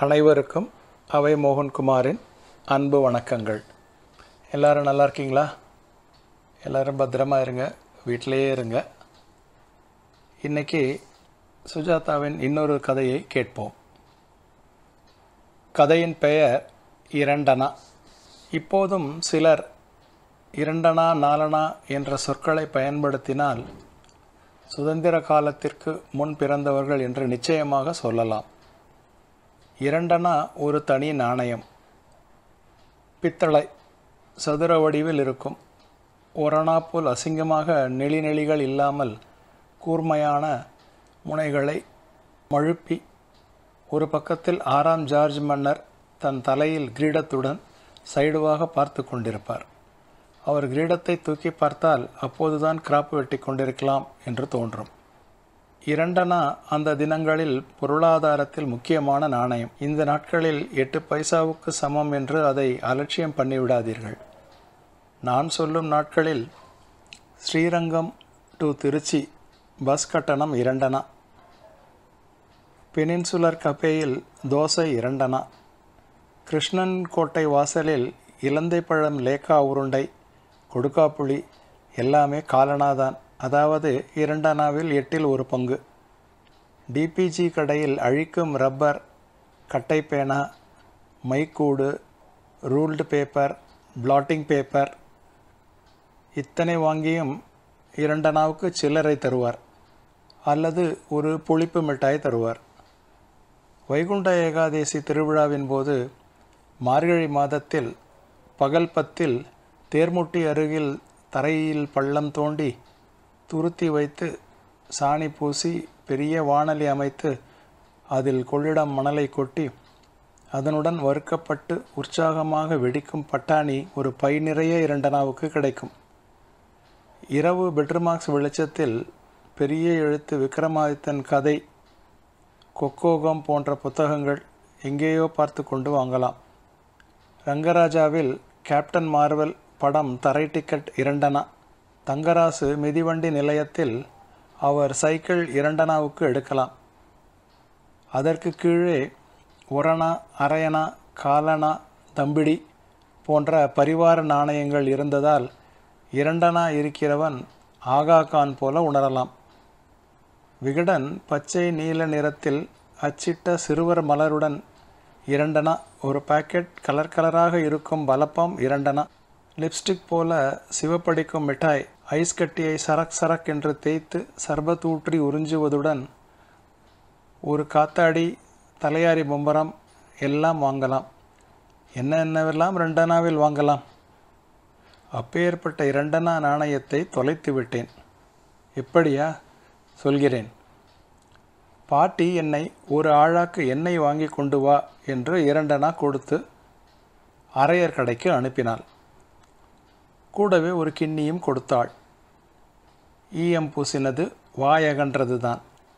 அனைவருக்கும் அவை மோகன்குமாரின் அன்பு வணக்கங்கள் எல்லாரும் நல்லா இருக்கீங்களா எல்லாரும் பத்திரமா இருங்க வீட்டிலேயே இருங்க இன்னைக்கு சுஜாதாவின் இன்னொரு கதையை கேட்போம் கதையின் பெயர் இரண்டனா இப்போதும் சிலர் இரண்டனா நாலனா என்ற சொற்களை பயன்படுத்தினால் சுதந்திர காலத்திற்கு முன் பிறந்தவர்கள் என்று நிச்சயமாக சொல்லலாம் இரண்டனா ஒரு தனி நாணயம் பித்தளை சதுர வடிவில் இருக்கும் ஒரணா போல் அசிங்கமாக நெளி நெளிகள் இல்லாமல் கூர்மையான முனைகளை மழுப்பி ஒரு பக்கத்தில் ஆறாம் ஜார்ஜ் மன்னர் தன் தலையில் கிரீடத்துடன் சைடுவாக பார்த்து கொண்டிருப்பார் அவர் கிரீடத்தை தூக்கி பார்த்தால் அப்போதுதான் கிராப் வெட்டி கொண்டிருக்கலாம் என்று தோன்றும் இரண்டனா அந்த தினங்களில் பொருளாதாரத்தில் முக்கியமான நாணயம் இந்த நாட்களில் எட்டு பைசாவுக்கு சமம் என்று அதை அலட்சியம் பண்ணிவிடாதீர்கள் நான் சொல்லும் நாட்களில் ஸ்ரீரங்கம் டு திருச்சி பஸ் கட்டணம் இரண்டனா பெனின்சுலர் கபேயில் தோசை இரண்டனா கிருஷ்ணன் கோட்டை வாசலில் இலந்தை பழம் லேக்கா உருண்டை கொடுக்காப்புளி எல்லாமே காலனாதான் அதாவது இரண்டனாவில் எட்டில் ஒரு பங்கு டிபிஜி கடையில் அழிக்கும் ரப்பர் கட்டை பேனா மைக்கூடு ரூல்டு பேப்பர் பிளாட்டிங் பேப்பர் இத்தனை வாங்கியும் இரண்டனாவுக்கு சில்லறை தருவார் அல்லது ஒரு புளிப்பு மிட்டாய் தருவார் வைகுண்ட ஏகாதேசி திருவிழாவின் போது மார்கழி மாதத்தில் பகல் பத்தில் தேர்முட்டி அருகில் தரையில் பள்ளம் தோண்டி துருத்தி வைத்து சாணி பூசி பெரிய வாணலி அமைத்து அதில் கொள்ளிடம் மணலை கொட்டி அதனுடன் வறுக்கப்பட்டு உற்சாகமாக வெடிக்கும் பட்டாணி ஒரு பை நிறைய இரண்டனாவுக்கு கிடைக்கும் இரவு பெட்ருமார்க்ஸ் வெளிச்சத்தில் பெரிய எழுத்து விக்ரமாதித்தன் கதை கொக்கோகம் போன்ற புத்தகங்கள் எங்கேயோ பார்த்து கொண்டு வாங்கலாம் ரங்கராஜாவில் கேப்டன் மார்வல் படம் தரை டிக்கெட் இரண்டனா தங்கராசு மிதிவண்டி நிலையத்தில் அவர் சைக்கிள் இரண்டனாவுக்கு எடுக்கலாம் அதற்கு கீழே ஒரணா அரையனா காலனா தம்பிடி போன்ற பரிவார நாணயங்கள் இருந்ததால் இரண்டனா இருக்கிறவன் ஆகா கான் போல உணரலாம் விகடன் பச்சை நீல நிறத்தில் அச்சிட்ட சிறுவர் மலருடன் இரண்டனா ஒரு பாக்கெட் கலர் கலராக இருக்கும் பலப்பம் இரண்டனா லிப்ஸ்டிக் போல சிவப்படிக்கும் மிட்டாய் ஐஸ் கட்டியை சரக் சரக் என்று தேய்த்து சர்பத்தூற்றி உறிஞ்சுவதுடன் ஒரு காத்தாடி தலையாரி பொம்பரம் எல்லாம் வாங்கலாம் என்ன என்னவெல்லாம் ரெண்டனாவில் வாங்கலாம் அப்பேற்பட்ட இரண்டனா நாணயத்தை தொலைத்து விட்டேன் எப்படியா சொல்கிறேன் பாட்டி என்னை ஒரு ஆழாக்கு எண்ணெய் வாங்கி கொண்டு வா என்று இரண்டனா கொடுத்து அரையர் கடைக்கு அனுப்பினாள் கூடவே ஒரு கிண்ணியும் கொடுத்தாள் ஈயம் பூசினது வாயகன்றது தான்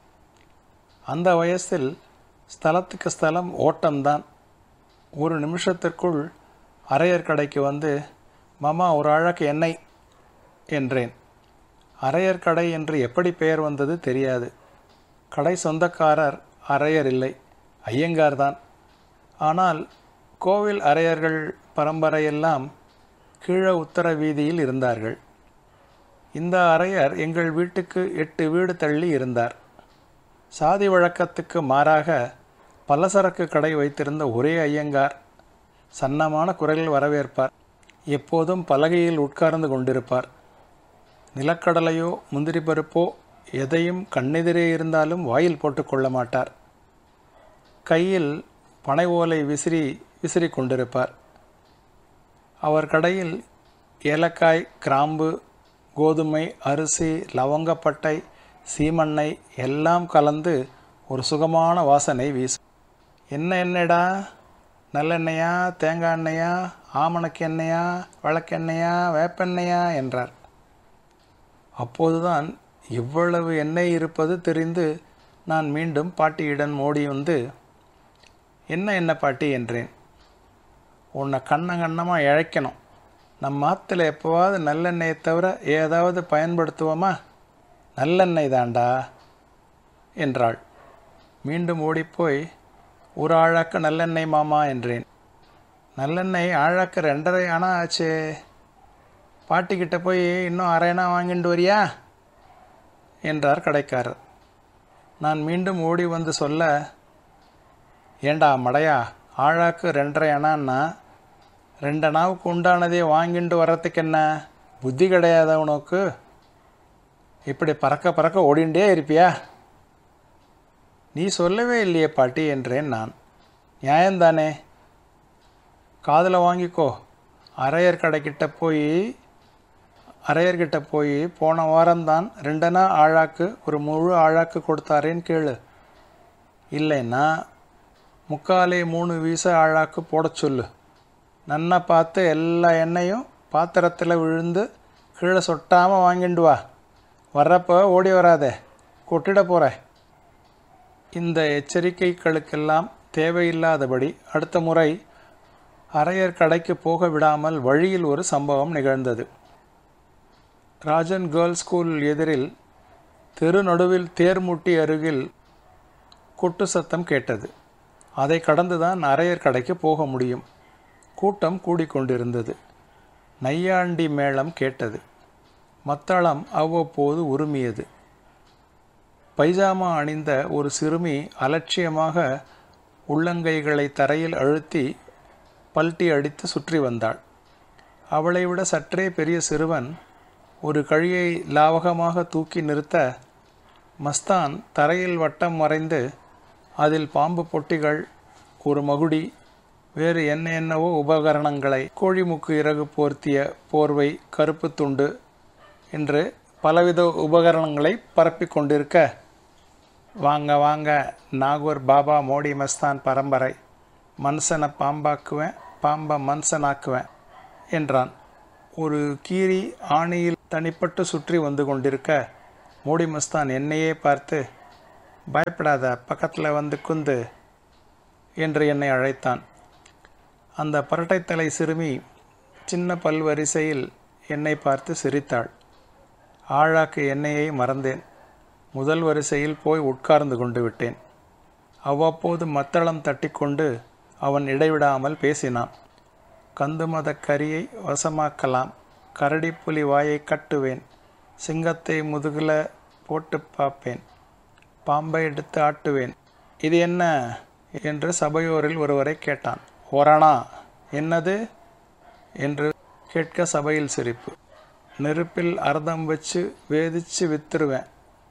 அந்த வயசில் ஸ்தலத்துக்கு ஸ்தலம் ஓட்டம்தான் ஒரு நிமிஷத்திற்குள் அரையர் கடைக்கு வந்து மாமா ஒரு அழகு எண்ணெய் என்றேன் அரையர் கடை என்று எப்படி பெயர் வந்தது தெரியாது கடை சொந்தக்காரர் அரையர் இல்லை ஐயங்கார் தான் ஆனால் கோவில் அரையர்கள் பரம்பரையெல்லாம் கீழ உத்தர வீதியில் இருந்தார்கள் இந்த அரையர் எங்கள் வீட்டுக்கு எட்டு வீடு தள்ளி இருந்தார் சாதி வழக்கத்துக்கு மாறாக பலசரக்கு கடை வைத்திருந்த ஒரே ஐயங்கார் சன்னமான குரலில் வரவேற்பார் எப்போதும் பலகையில் உட்கார்ந்து கொண்டிருப்பார் நிலக்கடலையோ முந்திரி பருப்போ எதையும் கண்ணெதிரே இருந்தாலும் வாயில் போட்டுக்கொள்ள மாட்டார் கையில் பனை ஓலை விசிறி விசிறி கொண்டிருப்பார் அவர் கடையில் ஏலக்காய் கிராம்பு கோதுமை அரிசி லவங்கப்பட்டை சீமண்ணெய் எல்லாம் கலந்து ஒரு சுகமான வாசனை வீசும் என்ன எண்ணெய்டா நல்லெண்ணெயா தேங்காய் எண்ணெயா ஆமணக்கு எண்ணெயா வழக்கெண்ணெயா வேப்பெண்ணெயா என்றார் அப்போதுதான் இவ்வளவு எண்ணெய் இருப்பது தெரிந்து நான் மீண்டும் பாட்டியிடம் ஓடி வந்து என்ன என்ன பாட்டி என்றேன் உன்னை கண்ண கண்ணமாக இழைக்கணும் நம்ம ஆற்றுல எப்போவாவது நல்லெண்ணெயை தவிர ஏதாவது பயன்படுத்துவோமா நல்லெண்ணெய் தாண்டா என்றாள் மீண்டும் ஓடிப்போய் ஒரு ஆழாக்கு நல்லெண்ணெய் மாமா என்றேன் நல்லெண்ணெய் ஆழாக்கு ரெண்டரை அணா ஆச்சே பாட்டிக்கிட்ட போய் இன்னும் அரையணா வாங்கிட்டு வரியா என்றார் கடைக்காரர் நான் மீண்டும் ஓடி வந்து சொல்ல ஏண்டா மடையா ஆழாக்கு ரெண்டரை அணான்னா ரெண்டு அணாவுக்கு உண்டானதே வாங்கிட்டு வர்றதுக்கு என்ன புத்தி கிடையாதா உனக்கு இப்படி பறக்க பறக்க ஓடிண்டே இருப்பியா நீ சொல்லவே இல்லையே பாட்டி என்றேன் நான் நியாயந்தானே காதில் வாங்கிக்கோ அரையர் கடைக்கிட்ட போய் அரையர்கிட்ட போய் போன வாரம்தான் ரெண்டனா ஆழாக்கு ஒரு முழு ஆழாக்கு கொடுத்தாரேன்னு கேளு இல்லைன்னா முக்காலே மூணு வீச ஆழாக்கு போட சொல்லு நன்னா பார்த்து எல்லா எண்ணெயும் பாத்திரத்தில் விழுந்து கீழே சொட்டாமல் வாங்கிண்டு வா வர்றப்போ ஓடி வராதே கொட்டிட போகிற இந்த எச்சரிக்கைகளுக்கெல்லாம் தேவையில்லாதபடி அடுத்த முறை அரையர் கடைக்கு போக விடாமல் வழியில் ஒரு சம்பவம் நிகழ்ந்தது ராஜன் கேர்ள்ஸ் ஸ்கூல் எதிரில் தெரு நடுவில் தேர்முட்டி அருகில் கொட்டு சத்தம் கேட்டது அதை கடந்துதான் அரையர் கடைக்கு போக முடியும் கூட்டம் கூடிக்கொண்டிருந்தது நையாண்டி மேளம் கேட்டது மத்தளம் அவ்வப்போது உருமியது பைஜாமா அணிந்த ஒரு சிறுமி அலட்சியமாக உள்ளங்கைகளை தரையில் அழுத்தி பல்ட்டி அடித்து சுற்றி வந்தாள் அவளை விட சற்றே பெரிய சிறுவன் ஒரு கழியை லாவகமாக தூக்கி நிறுத்த மஸ்தான் தரையில் வட்டம் மறைந்து அதில் பாம்பு பொட்டிகள் ஒரு மகுடி வேறு என்ன என்னவோ உபகரணங்களை கோழிமுக்கு இறகு போர்த்திய போர்வை கருப்பு துண்டு என்று பலவித உபகரணங்களை பரப்பி கொண்டிருக்க வாங்க வாங்க நாகூர் பாபா மோடி மஸ்தான் பரம்பரை மனுஷனை பாம்பாக்குவேன் பாம்பை மனுஷனாக்குவேன் என்றான் ஒரு கீரி ஆணியில் தனிப்பட்டு சுற்றி வந்து கொண்டிருக்க மோடி மஸ்தான் என்னையே பார்த்து பயப்படாத பக்கத்தில் வந்து குந்து என்று என்னை அழைத்தான் அந்த பரட்டைத்தலை சிறுமி சின்ன பல்வரிசையில் என்னை பார்த்து சிரித்தாள் ஆழாக்கு என்னையை மறந்தேன் முதல் வரிசையில் போய் உட்கார்ந்து கொண்டு விட்டேன் அவ்வப்போது மத்தளம் தட்டிக்கொண்டு அவன் இடைவிடாமல் பேசினான் கந்து மத கரியை வசமாக்கலாம் கரடி புலி வாயை கட்டுவேன் சிங்கத்தை முதுகில் போட்டு பார்ப்பேன் பாம்பை எடுத்து ஆட்டுவேன் இது என்ன என்று சபையோரில் ஒருவரை கேட்டான் ஒரணா என்னது என்று கேட்க சபையில் சிரிப்பு நெருப்பில் அர்த்தம் வச்சு வேதிச்சு வித்துருவேன்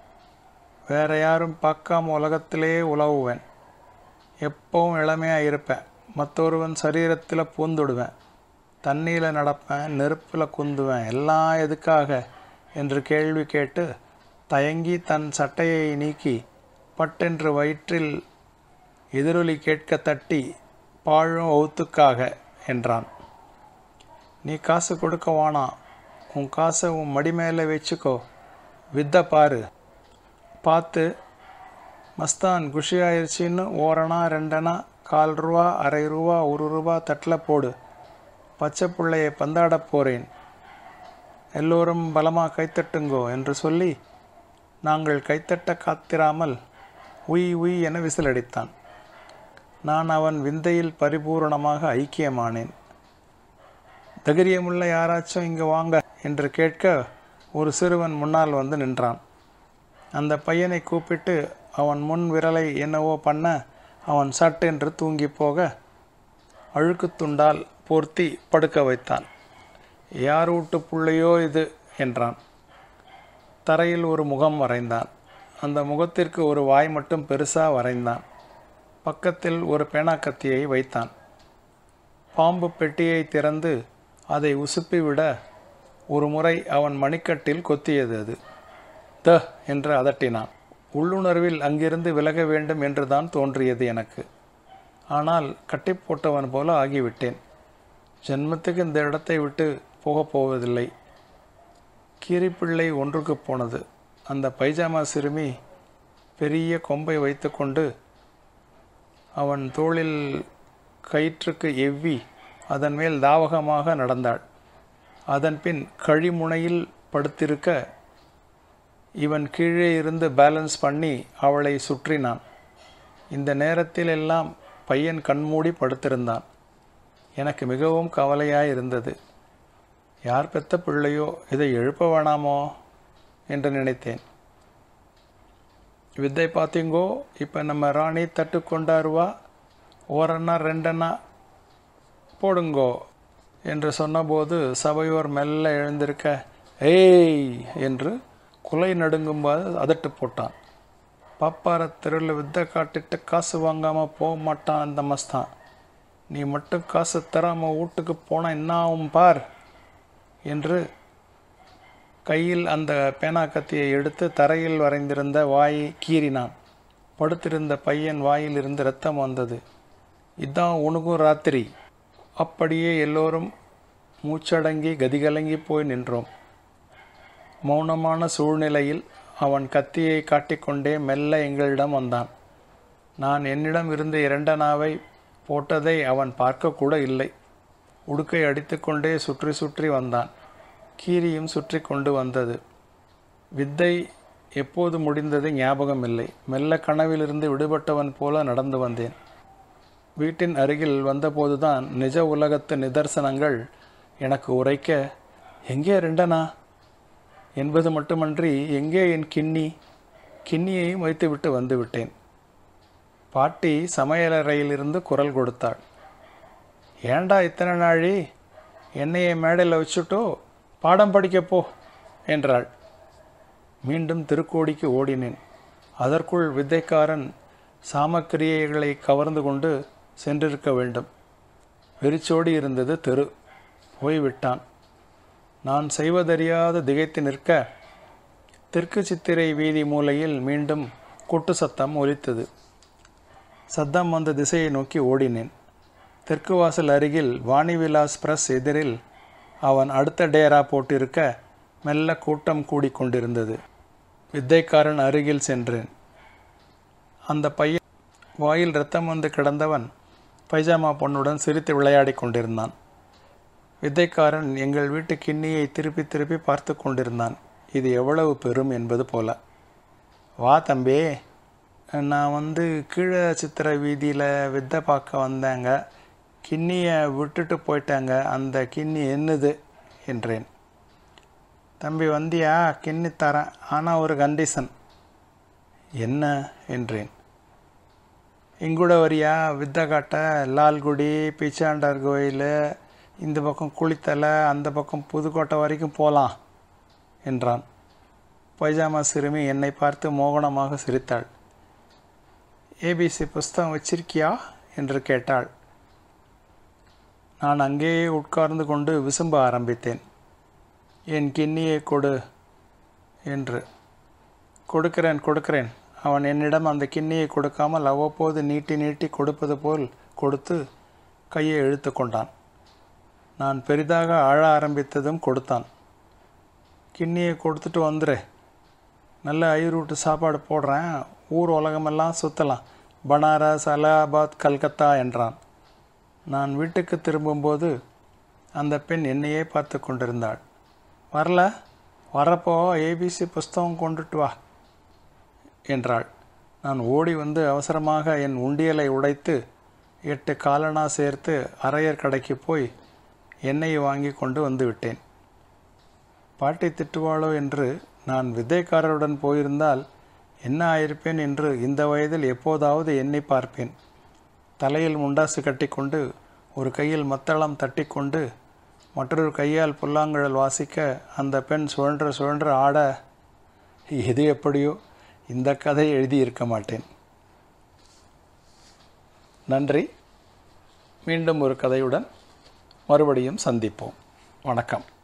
வேற யாரும் பார்க்காம உலகத்திலேயே உலவுவேன் எப்பவும் இளமையாக இருப்பேன் மற்றொருவன் சரீரத்தில் பூந்துடுவேன் தண்ணியில் நடப்பேன் நெருப்பில் குந்துவேன் எல்லாம் எதுக்காக என்று கேள்வி கேட்டு தயங்கி தன் சட்டையை நீக்கி பட்டென்று வயிற்றில் எதிரொலி கேட்க தட்டி பாழும் ஒவுத்துக்காக என்றான் நீ காசு கொடுக்க வானாம் உன் காசை உன் மடி மேலே வச்சுக்கோ வித்த பாரு பார்த்து மஸ்தான் குஷியாயிருச்சின்னு ஓரணா ரெண்டனா கால் ரூபா அரை ரூபா ஒரு ரூபா தட்டில் போடு பச்சை பிள்ளையை பந்தாட போகிறேன் எல்லோரும் பலமாக கைத்தட்டுங்கோ என்று சொல்லி நாங்கள் கைத்தட்ட காத்திராமல் உய் உய் என விசிலடித்தான் நான் அவன் விந்தையில் பரிபூரணமாக ஐக்கியமானேன் தைரியமுள்ள யாராச்சும் இங்கே வாங்க என்று கேட்க ஒரு சிறுவன் முன்னால் வந்து நின்றான் அந்த பையனை கூப்பிட்டு அவன் முன் விரலை என்னவோ பண்ண அவன் சட்டென்று தூங்கி போக அழுக்கு துண்டால் போர்த்தி படுக்க வைத்தான் யார் வீட்டு புள்ளையோ இது என்றான் தரையில் ஒரு முகம் வரைந்தான் அந்த முகத்திற்கு ஒரு வாய் மட்டும் பெருசாக வரைந்தான் பக்கத்தில் ஒரு பேனாக்கத்தியை வைத்தான் பாம்பு பெட்டியை திறந்து அதை உசுப்பி விட ஒரு முறை அவன் மணிக்கட்டில் கொத்தியது அது த என்று அதட்டினான் உள்ளுணர்வில் அங்கிருந்து விலக வேண்டும் என்றுதான் தோன்றியது எனக்கு ஆனால் கட்டி போட்டவன் போல ஆகிவிட்டேன் ஜென்மத்துக்கு இந்த இடத்தை விட்டு போகப் போவதில்லை கீரிப்பிள்ளை ஒன்றுக்கு போனது அந்த பைஜாமா சிறுமி பெரிய கொம்பை வைத்துக்கொண்டு அவன் தோளில் கயிற்றுக்கு எவ்வி அதன் மேல் தாவகமாக நடந்தாள் அதன் பின் கழிமுனையில் படுத்திருக்க இவன் கீழே இருந்து பேலன்ஸ் பண்ணி அவளை சுற்றினான் இந்த நேரத்தில் எல்லாம் பையன் கண்மூடி படுத்திருந்தான் எனக்கு மிகவும் கவலையாய் இருந்தது யார் பெத்த பிள்ளையோ இதை எழுப்ப வேணாமோ என்று நினைத்தேன் வித்தை பார்த்தீங்கோ இப்போ நம்ம ராணி தட்டு கொண்டாருவா ஓரண்ணா ரெண்டண்ணா போடுங்கோ என்று சொன்னபோது சபையோர் மெல்ல எழுந்திருக்க ஏய் என்று குலை நடுங்கும்போது அதட்டு போட்டான் பாப்பார தெருவில் வித்தை காட்டிட்டு காசு வாங்காமல் போக மாட்டான் அந்த மஸ்தான் நீ மட்டும் காசு தராமல் வீட்டுக்கு போனால் என்ன ஆகும் பார் என்று கையில் அந்த பேனா கத்தியை எடுத்து தரையில் வரைந்திருந்த வாயை கீறினான் படுத்திருந்த பையன் வாயிலிருந்து ரத்தம் வந்தது இதான் உனக்கும் ராத்திரி அப்படியே எல்லோரும் மூச்சடங்கி கதிகலங்கி போய் நின்றோம் மௌனமான சூழ்நிலையில் அவன் கத்தியை காட்டிக்கொண்டே மெல்ல எங்களிடம் வந்தான் நான் என்னிடம் இருந்த இரண்டனாவை போட்டதை அவன் பார்க்கக்கூட இல்லை உடுக்கை அடித்துக்கொண்டே சுற்றி சுற்றி வந்தான் கீரியும் சுற்றி கொண்டு வந்தது வித்தை எப்போது முடிந்தது ஞாபகம் இல்லை மெல்ல கனவிலிருந்து விடுபட்டவன் போல நடந்து வந்தேன் வீட்டின் அருகில் வந்தபோதுதான் நிஜ உலகத்து நிதர்சனங்கள் எனக்கு உரைக்க எங்கே ரெண்டனா என்பது மட்டுமன்றி எங்கே என் கிண்ணி கிண்ணியையும் வைத்துவிட்டு வந்து விட்டேன் பாட்டி சமையலறையிலிருந்து குரல் கொடுத்தாள் ஏண்டா இத்தனை நாழி என்னையை மேடையில் வச்சுட்டோ பாடம் படிக்க போ என்றாள் மீண்டும் திருக்கோடிக்கு ஓடினேன் அதற்குள் வித்தைக்காரன் சாமக்கிரியைகளை கவர்ந்து கொண்டு சென்றிருக்க வேண்டும் வெறிச்சோடி இருந்தது தெரு போய்விட்டான் நான் செய்வதறியாத திகைத்து நிற்க தெற்கு சித்திரை வீதி மூலையில் மீண்டும் கொட்டு சத்தம் ஒலித்தது சத்தம் வந்த திசையை நோக்கி ஓடினேன் தெற்கு வாசல் அருகில் வாணிவிலாஸ் பிரஸ் எதிரில் அவன் அடுத்த டேரா போட்டிருக்க மெல்ல கூட்டம் கூடிக்கொண்டிருந்தது வித்தைக்காரன் அருகில் சென்றேன் அந்த பையன் வாயில் ரத்தம் வந்து கிடந்தவன் பைஜாமா பொண்ணுடன் சிரித்து விளையாடி கொண்டிருந்தான் வித்தைக்காரன் எங்கள் வீட்டு கிண்ணியை திருப்பி திருப்பி பார்த்து கொண்டிருந்தான் இது எவ்வளவு பெரும் என்பது போல வா தம்பி நான் வந்து கீழே சித்திர வீதியில் வித்தை பார்க்க வந்தேங்க கிண்ணியை விட்டுட்டு போயிட்டாங்க அந்த கிண்ணி என்னது என்றேன் தம்பி வந்தியா கிண்ணி தரேன் ஆனால் ஒரு கண்டிஷன் என்ன என்றேன் இங்கூட வரியா வித்தை காட்ட லால்குடி பிச்சாண்டார் கோயில் இந்த பக்கம் குளித்தலை அந்த பக்கம் புதுக்கோட்டை வரைக்கும் போகலாம் என்றான் பைஜாமா சிறுமி என்னை பார்த்து மோகனமாக சிரித்தாள் ஏபிசி புஸ்தகம் வச்சிருக்கியா என்று கேட்டாள் நான் அங்கேயே உட்கார்ந்து கொண்டு விசும்ப ஆரம்பித்தேன் என் கிண்ணியை கொடு என்று கொடுக்கிறேன் கொடுக்கிறேன் அவன் என்னிடம் அந்த கிண்ணியை கொடுக்காமல் அவ்வப்போது நீட்டி நீட்டி கொடுப்பது போல் கொடுத்து கையை இழுத்து கொண்டான் நான் பெரிதாக ஆழ ஆரம்பித்ததும் கொடுத்தான் கிண்ணியை கொடுத்துட்டு வந்துரு நல்ல ஐரூட்டு சாப்பாடு போடுறேன் ஊர் உலகமெல்லாம் சுற்றலாம் பனாரஸ் அலகாபாத் கல்கத்தா என்றான் நான் வீட்டுக்கு திரும்பும்போது அந்த பெண் என்னையே பார்த்து கொண்டிருந்தாள் வரல வரப்போ ஏபிசி புஸ்தகம் கொண்டுட்டு வா என்றாள் நான் ஓடி வந்து அவசரமாக என் உண்டியலை உடைத்து எட்டு காலனா சேர்த்து அரையர் கடைக்கு போய் எண்ணெயை வாங்கி கொண்டு வந்து விட்டேன் பாட்டி திட்டுவாளோ என்று நான் வித்தைக்காரருடன் போயிருந்தால் என்ன ஆயிருப்பேன் என்று இந்த வயதில் எப்போதாவது எண்ணி பார்ப்பேன் தலையில் முண்டாசு கட்டிக்கொண்டு ஒரு கையில் மத்தளம் தட்டிக்கொண்டு மற்றொரு கையால் புல்லாங்குழல் வாசிக்க அந்த பெண் சுழன்று சுழன்று ஆட எது எப்படியோ இந்த கதை எழுதியிருக்க மாட்டேன் நன்றி மீண்டும் ஒரு கதையுடன் மறுபடியும் சந்திப்போம் வணக்கம்